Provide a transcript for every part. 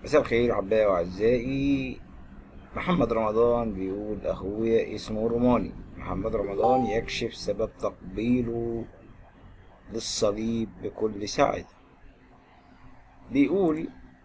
مساء الخير أحبائي وأعزائي محمد رمضان بيقول أخويا اسمه روماني محمد رمضان يكشف سبب تقبيله للصليب بكل سعادة بيقول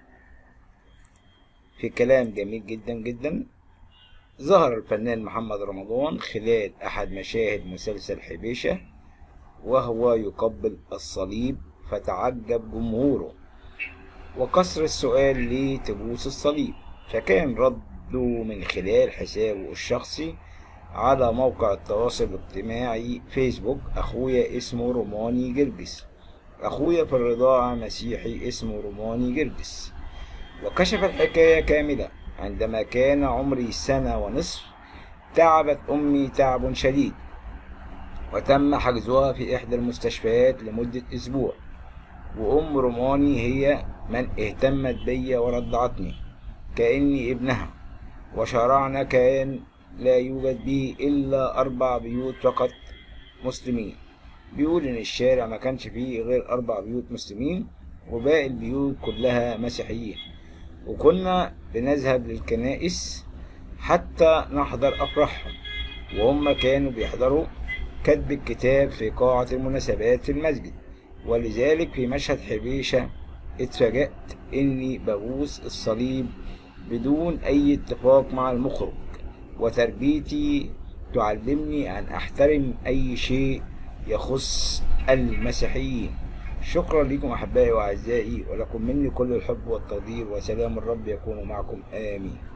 في كلام جميل جدا جدا ظهر الفنان محمد رمضان خلال أحد مشاهد مسلسل حبيشة وهو يقبل الصليب فتعجب جمهوره وكسر السؤال ليه تبوس الصليب فكان رده من خلال حسابه الشخصي على موقع التواصل الاجتماعي فيسبوك أخويا اسمه روماني جرجس أخويا في الرضاعة مسيحي اسمه روماني جرجس وكشف الحكاية كاملة عندما كان عمري سنة ونصف تعبت أمي تعب شديد وتم حجزها في إحدى المستشفيات لمدة أسبوع وأم روماني هي من اهتمت بي ورضعتني كأني ابنها وشارعنا كان لا يوجد به إلا أربع بيوت فقط مسلمين بيقول إن الشارع ما كانش فيه غير أربع بيوت مسلمين وباقي البيوت كلها مسيحيين وكنا بنذهب للكنائس حتى نحضر أفراحهم وهم كانوا بيحضروا كتب الكتاب في قاعة المناسبات في المسجد ولذلك في مشهد حبيشة اتفاجأت إني بغوص الصليب بدون أي اتفاق مع المخرج وتربيتي تعلمني أن أحترم أي شيء يخص المسيحيين شكرا لكم أحبائي وأعزائي ولكم مني كل الحب والتقدير وسلام الرب يكون معكم آمين